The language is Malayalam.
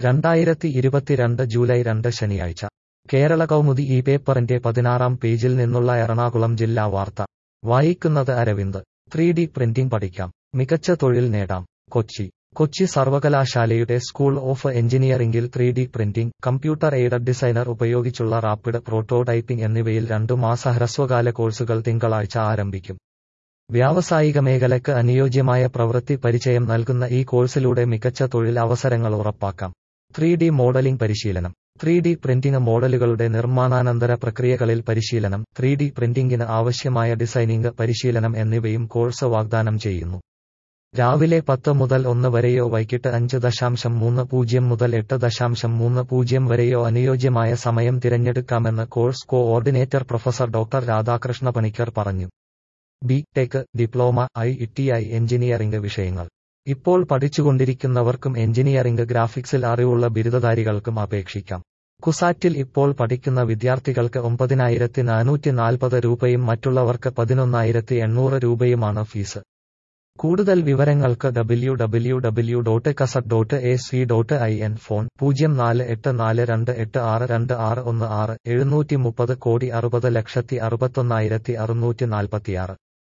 രണ്ടായിരത്തി ഇരുപത്തിരണ്ട് ജൂലൈ രണ്ട് ശനിയാഴ്ച കേരള കൗമുദി ഈ പേപ്പറിന്റെ പതിനാറാം പേജിൽ നിന്നുള്ള എറണാകുളം ജില്ലാ വാർത്ത വായിക്കുന്നത് അരവിന്ദ് ത്രീ ഡി പ്രിന്റിംഗ് പഠിക്കാം മികച്ച തൊഴിൽ നേടാം കൊച്ചി കൊച്ചി സർവകലാശാലയുടെ സ്കൂൾ ഓഫ് എഞ്ചിനീയറിംഗിൽ three D printing computer aided designer ഉപയോഗിച്ചുള്ള റാപ്പിഡ് പ്രോട്ടോടൈപ്പിംഗ് എന്നിവയിൽ രണ്ടു മാസ ഹ്രസ്വകാല കോഴ്സുകൾ തിങ്കളാഴ്ച ആരംഭിക്കും വ്യാവസായിക മേഖലയ്ക്ക് അനുയോജ്യമായ പ്രവൃത്തി പരിചയം നൽകുന്ന ഈ കോഴ്സിലൂടെ മികച്ച തൊഴിൽ അവസരങ്ങൾ ഉറപ്പാക്കാം ത്രീ ഡി മോഡലിംഗ് പരിശീലനം ത്രീ ഡി പ്രിന്റിംഗ് മോഡലുകളുടെ നിർമ്മാണാനന്തര പ്രക്രിയകളിൽ പരിശീലനം ത്രീ ഡി പ്രിന്റിംഗിന് ആവശ്യമായ ഡിസൈനിംഗ് പരിശീലനം എന്നിവയും കോഴ്സ് വാഗ്ദാനം ചെയ്യുന്നു രാവിലെ പത്ത് മുതൽ ഒന്ന് വരെയോ വൈകിട്ട് അഞ്ച് ദശാംശം മൂന്ന് പൂജ്യം മുതൽ എട്ട് ദശാംശം മൂന്ന് പൂജ്യം വരെയോ അനുയോജ്യമായ സമയം തിരഞ്ഞെടുക്കാമെന്ന് course coordinator professor doctor Radhakrishna Panicker പറഞ്ഞു B tech diploma I T I എഞ്ചിനീയറിംഗ് വിഷയങ്ങൾ ഇപ്പോൾ പഠിച്ചുകൊണ്ടിരിക്കുന്നവർക്കും എഞ്ചിനീയറിംഗ് ഗ്രാഫിക്സിൽ അറിവുള്ള ബിരുദധാരികൾക്കും അപേക്ഷിക്കാം കുസാറ്റിൽ ഇപ്പോൾ പഠിക്കുന്ന വിദ്യാർത്ഥികൾക്ക് ഒമ്പതിനായിരത്തി നാനൂറ്റി നാൽപ്പത് രൂപയും മറ്റുള്ളവർക്ക് പതിനൊന്നായിരത്തി എണ്ണൂറ് രൂപയുമാണ് ഫീസ് കൂടുതൽ വിവരങ്ങൾക്ക് W W W dot CUSAT dot A C dot I N phone പൂജ്യം നാല് എട്ട് നാല് രണ്ട് എട്ട് ആറ് രണ്ട് ആറ് ഒന്ന് ആറ് എഴുന്നൂറ്റി മുപ്പത് കോടി അറുപത് ലക്ഷത്തി അറുപത്തൊന്നായിരത്തി അറുന്നൂറ്റി നാൽപ്പത്തിയാറ്